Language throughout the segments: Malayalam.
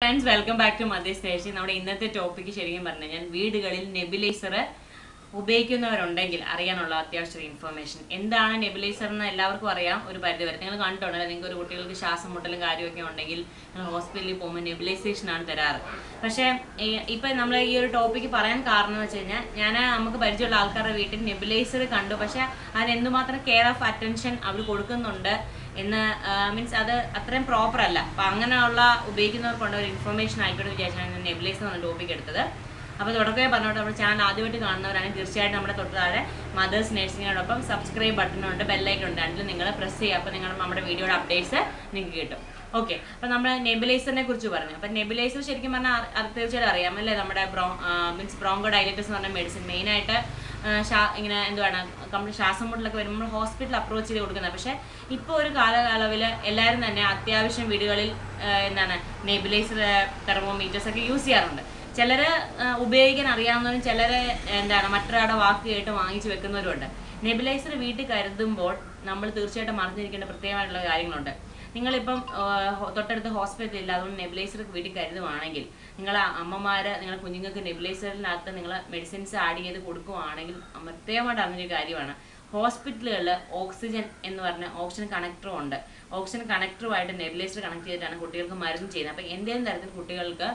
ഫ്രണ്ട്സ് വെൽക്കം ബാക്ക് ടു മധ്യ സ്റ്റേഷൻ നമ്മുടെ ഇന്നത്തെ ടോപ്പിക്ക് ശരിക്കും പറഞ്ഞു കഴിഞ്ഞാൽ വീടുകളിൽ നെബിലൈസർ ഉപയോഗിക്കുന്നവരുണ്ടെങ്കിൽ അറിയാനുള്ള അത്യാവശ്യ ഇൻഫർമേഷൻ എന്താണ് നെബിലൈസർ എന്ന് എല്ലാവർക്കും അറിയാം ഒരു പരിധി വരെ നിങ്ങൾ കണ്ടിട്ടുണ്ടല്ലോ നിങ്ങൾക്ക് ഒരു കുട്ടികൾക്ക് ശ്വാസം മുട്ടലും കാര്യമൊക്കെ ഉണ്ടെങ്കിൽ നിങ്ങൾ ഹോസ്പിറ്റലിൽ പോകുമ്പോൾ നെബിലൈസേഷൻ ആണ് തരാറ് പക്ഷേ ഈ- ഇപ്പൊ നമ്മൾ ഈ ഒരു ടോപ്പിക്ക് പറയാൻ കാരണം എന്ന് വെച്ച് കഴിഞ്ഞാൽ ഞാൻ നമുക്ക് പരിചയമുള്ള ആൾക്കാരുടെ വീട്ടിൽ നെബിലൈസർ കണ്ടു പക്ഷെ അതിന് എന്തുമാത്രം കെയർ ഓഫ് അറ്റൻഷൻ അവർ കൊടുക്കുന്നുണ്ട് എന്ന് മീൻസ് അത് അത്രയും പ്രോപ്പർ അല്ല അപ്പൊ അങ്ങനെയുള്ള ഉപയോഗിക്കുന്നവർക്കുള്ള ഒരു ഇൻഫർമേഷൻ ആയിക്കോട്ടെ വിചാരിച്ചാണ് നെബിലൈസർ എന്ന ടോപ്പിക് എടുത്തത് അപ്പോൾ തുടക്കമേ പറഞ്ഞോട്ട് നമ്മുടെ ചാനൽ ആദ്യമായിട്ട് കാണുന്നവരാണെങ്കിൽ തീർച്ചയായിട്ടും നമ്മുടെ തൊട്ട് താഴെ മദേഴ്സ് നഴ്സിങ്ങിനോടൊപ്പം സബ്സ്ക്രൈബ് ബട്ടണുണ്ട് ബെല്ലൈക്കൺ ഉണ്ട് രണ്ടിലും നിങ്ങൾ പ്രസ് ചെയ്യുക അപ്പോൾ നിങ്ങൾ നമ്മുടെ വീഡിയോയുടെ അപ്ഡേറ്റ്സ് നിങ്ങൾക്ക് കിട്ടും ഓക്കെ അപ്പോൾ നമ്മൾ നെബിലൈസറിനെ കുറിച്ച് പറഞ്ഞു അപ്പോൾ നെബിലൈസർ ശരിക്കും പറഞ്ഞാൽ അറി- അത് തീർച്ചയായിട്ടും അറിയാം അല്ലേ നമ്മുടെ ബ്രോ മീൻസ് ബ്രോങ്കോ ഡയലൈറ്റിസ് എന്ന് പറഞ്ഞ മെഡിസിൻ മെയിനായിട്ട് ഇങ്ങനെ എന്തുവാണ് കംപ്ലീറ്റ് ശ്വാസം മുട്ടലൊക്കെ വരുമ്പോൾ ഹോസ്പിറ്റൽ അപ്രോച്ച് ചെയ്ത് കൊടുക്കുന്നത് പക്ഷേ ഇപ്പോൾ ഒരു കാലയളവിൽ എല്ലാവരും തന്നെ അത്യാവശ്യം വീടുകളിൽ ആ, എന്താണ് നെബിലൈസർ തെർമോമീറ്റേഴ്സ് ഒക്കെ യൂസ് ചെയ്യാറുണ്ട് ചിലര് ആ, ഉപയോഗിക്കാൻ അറിയാവുന്നവരും ചിലര് എന്താണ് മറ്റൊരാളുടെ വാക്ക് കേട്ട് വാങ്ങിച്ചു വെക്കുന്നവരുണ്ട് നെബിലൈസർ വീട്ടിൽ കരുതുമ്പോൾ നമ്മൾ തീർച്ചയായിട്ടും അറിഞ്ഞിരിക്കേണ്ട പ്രത്യേകമായിട്ടുള്ള കാര്യങ്ങളുണ്ട് നിങ്ങളിപ്പം ആ, ഹോ- തൊട്ടടുത്ത് ഹോസ്പിറ്റൽ ഇല്ല അതുകൊണ്ട് നെബിലൈസർ വീട്ടിൽ കരുതുവാണെങ്കിൽ നിങ്ങൾ അമ്മമാര് നിങ്ങളുടെ കുഞ്ഞുങ്ങൾക്ക് നെബിലൈസറിനകത്ത് നിങ്ങൾ മെഡിസിൻസ് ആഡ് ചെയ്ത് കൊടുക്കുവാണെങ്കിൽ പ്രത്യേകമായിട്ട് അറിഞ്ഞൊരു കാര്യമാണ് ഹോസ്പിറ്റലുകളിൽ ഓക്സിജൻ എന്ന് പറഞ്ഞ ഓക്സിജൻ കണക്ടറും ഉണ്ട് ഓക്സിജൻ കണക്ടറുമായിട്ട് നെബിലൈസർ കണക്ട് ചെയ്തിട്ടാണ് കുട്ടികൾക്ക് മരുന്ന് ചെയ്യുന്നത് അപ്പം എന്തെങ്കിലും തരത്തിൽ കുട്ടികൾക്ക്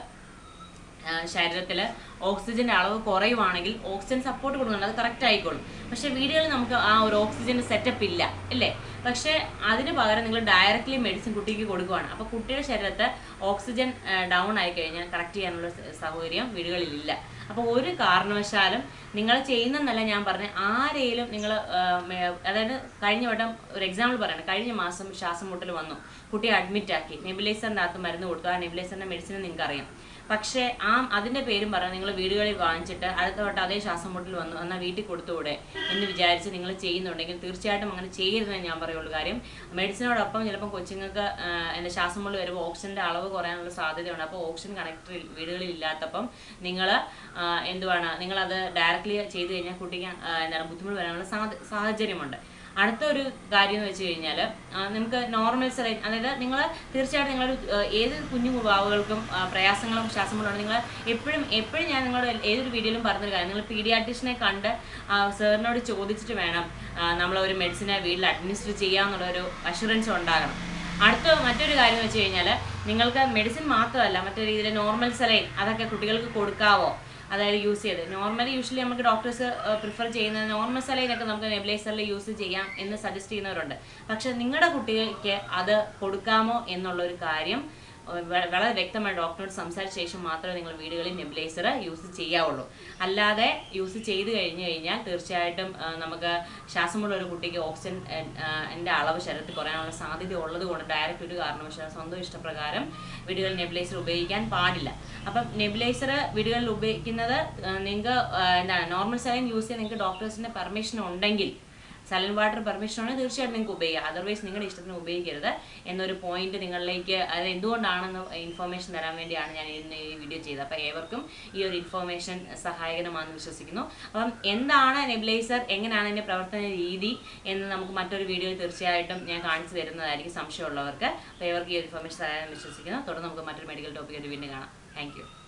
ശരീരത്തിൽ ഓക്സിജന്റെ അളവ് കുറയുവാണെങ്കിൽ ഓക്സിജൻ സപ്പോർട്ട് കൊടുക്കുന്നുണ്ട് അത് കറക്റ്റ് ആയിക്കോളും പക്ഷെ വീടുകളിൽ നമുക്ക് ആ ഒരു ഓക്സിജൻ സെറ്റപ്പ് ഇല്ല അല്ലേ പക്ഷെ അതിന് പകരം നിങ്ങൾ ഡയറക്റ്റ്ലി മെഡിസിൻ കുട്ടിക്ക് കൊടുക്കുവാണ് അപ്പോൾ കുട്ടിയുടെ ശരീരത്ത് ഓക്സിജൻ ഡൗൺ ആയി കഴിഞ്ഞാൽ കറക്റ്റ് ചെയ്യാനുള്ള സ- സൗകര്യം വീടുകളിൽ ഇല്ല അപ്പോൾ ഒരു കാരണവശാലും നിങ്ങൾ ചെയ്യുന്നെന്നല്ല ഞാൻ പറഞ്ഞ ആരെയും നിങ്ങൾ അതായത് കഴിഞ്ഞ വട്ടം ഒരു എക്സാമ്പിൾ പറയണം കഴിഞ്ഞ മാസം ശ്വാസം മുട്ടൽ വന്നു കുട്ടിയെ അഡ്മിറ്റ് ആക്കി നെബിലൈസറിൻ്റെ അകത്ത് മരുന്ന് കൊടുത്തു ആ നെബിലൈസറിൻ്റെ മെഡിസിൻ നിങ്ങൾക്ക് അറിയാം പക്ഷേ ആ അതിന്റെ പേരും പറഞ്ഞ് നിങ്ങൾ വീടുകളിൽ വാങ്ങിച്ചിട്ട് അടുത്ത വട്ടം അതേ ശ്വാസം മുട്ടൽ വന്നു എന്നാൽ വീട്ടിൽ കൊടുത്തുകൂടെ എന്ന് വിചാരിച്ച് നിങ്ങൾ ചെയ്യുന്നുണ്ടെങ്കിൽ തീർച്ചയായിട്ടും അങ്ങനെ ചെയ്യരുതെന്ന് ഞാൻ പറയുള്ളൂ കാര്യം മെഡിസിനോടൊപ്പം ചിലപ്പോൾ കൊച്ചുങ്ങൾക്ക് എൻ്റെ ശ്വാസം മുട്ടൽ വരുമ്പോൾ ഓക്സിജന്റെ അളവ് കുറയാനുള്ള സാധ്യതയുണ്ട് അപ്പോൾ ഓക്സിജൻ കണക്ടർ വീടുകളിൽ ഇല്ലാത്തപ്പം നിങ്ങൾ എന്തുവാണ് നിങ്ങളത് ഡയറക്റ്റ്ലി ചെയ്ത് കഴിഞ്ഞാൽ കുട്ടിക്ക് ആ, എന്താണ് ബുദ്ധിമുട്ട് വരാനുള്ള സാധ്യ- സാഹചര്യമുണ്ട് അടുത്ത ഒരു കാര്യം എന്ന് വെച്ച് കഴിഞ്ഞാൽ നമുക്ക് നോർമൽ സെലൈൻ അതായത് നിങ്ങൾ തീർച്ചയായിട്ടും നിങ്ങളൊരു ആ, ഏത് കുഞ്ഞു വാവുകൾക്കും ആ, പ്രയാസങ്ങളും ശ്വാസം മുട്ടും നിങ്ങൾ എപ്പോഴും എപ്പോഴും ഞാൻ നിങ്ങളോട് ഏതൊരു വീഡിയോയിലും പറഞ്ഞൊരു കാര്യം നിങ്ങൾ പീഡിയാട്രിഷനെ കണ്ട് സാറിനോട് ചോദിച്ചിട്ട് വേണം നമ്മൾ ഒരു മെഡിസിനെ വീട്ടിൽ അഡ്മിനിസ്റ്റർ ചെയ്യാന്നുള്ളൊരു അഷുറൻസ് ഉണ്ടാകണം അടുത്ത മറ്റൊരു കാര്യം എന്ന് വെച്ച് കഴിഞ്ഞാൽ നിങ്ങൾക്ക് മെഡിസിൻ മാത്രമല്ല മറ്റൊരു രീതിയിൽ നോർമൽ സെലൈൻ അതൊക്കെ കുട്ടികൾക്ക് കൊടുക്കാവോ അതായത് യൂസ് ചെയ്ത് നോർമലി യൂഷ്വലി നമുക്ക് ഡോക്ടേഴ്സ് പ്രിഫർ ചെയ്യുന്നത് നോർമൽ സലൈനൊക്കെ നമുക്ക് നെബിലൈസറിൽ യൂസ് ചെയ്യാം എന്ന് സജസ്റ്റ് ചെയ്യുന്നവരുണ്ട് പക്ഷെ നിങ്ങളുടെ കുട്ടികൾക്ക് അത് കൊടുക്കാമോ എന്നുള്ള ഒരു കാര്യം ഏഹ്, വ- വളരെ വ്യക്തമായി ഡോക്ടറോട് സംസാരിച്ച ശേഷം മാത്രമേ നിങ്ങൾ വീടുകളിൽ നെബിലൈസർ യൂസ് ചെയ്യാവുള്ളൂ അല്ലാതെ യൂസ് ചെയ്ത് കഴിഞ്ഞു കഴിഞ്ഞാൽ തീർച്ചയായിട്ടും ഏഹ്, നമുക്ക് ശ്വാസമുള്ള ഒരു കുട്ടിക്ക് ഓക്സിജൻ എൻ്റെ അളവ് ശരീരത്തിൽ കുറയാനുള്ള സാധ്യത ഉള്ളത് കൊണ്ട് ഡയറക്റ്റ് ഒരു കാരണവശാലും സ്വന്തം ഇഷ്ടപ്രകാരം വീടുകളിൽ നെബിലൈസർ ഉപയോഗിക്കാൻ പാടില്ല അപ്പം നെബിലൈസർ വീടുകളിൽ ഉപയോഗിക്കുന്നത് നിങ്ങൾക്ക് എന്താണ് നോർമൽ സലൈൻ യൂസ് ചെയ്യാൻ നിങ്ങൾക്ക് ഡോക്ടേഴ്സിന്റെ പെർമിഷൻ ഉണ്ടെങ്കിൽ സലൻ വാട്ടർ പെർമിഷൻ ഉണ്ടെങ്കിൽ തീർച്ചയായിട്ടും നിങ്ങൾക്ക് ഉപയോഗിക്കാം അതർവൈസ് നിങ്ങളുടെ ഇഷ്ടത്തിന് ഉപയോഗിക്കരുത് എന്നൊരു പോയിന്റ് നിങ്ങളിലേക്ക് അത് എന്തുകൊണ്ടാണെന്ന് ഇൻഫർമേഷൻ തരാൻ വേണ്ടിയാണ് ഞാൻ ഇന്ന് ഈ വീഡിയോ ചെയ്തത് അപ്പോൾ ഏവർക്കും ഈ ഒരു ഇൻഫർമേഷൻ സഹായകരമാണെന്ന് വിശ്വസിക്കുന്നു അപ്പം എന്താണ് നെബിലൈസർ എങ്ങനെയാണ് അതിൻ്റെ പ്രവർത്തന രീതി എന്ന് നമുക്ക് മറ്റൊരു വീഡിയോയിൽ തീർച്ചയായിട്ടും ഞാൻ കാണിച്ചു തരുന്നതായിരിക്കും സംശയമുള്ളവർക്ക് അപ്പോൾ ഏവർക്ക് ഈ ഒരു ഇൻഫർമേഷൻ തരാൻ വിശ്വസിക്കുന്നു തുടർന്ന് നമുക്ക് മറ്റൊരു മെഡിക്കൽ ടോപ്പിക്കായിട്ട് വീണ്ടും കാണാം താങ്ക് യു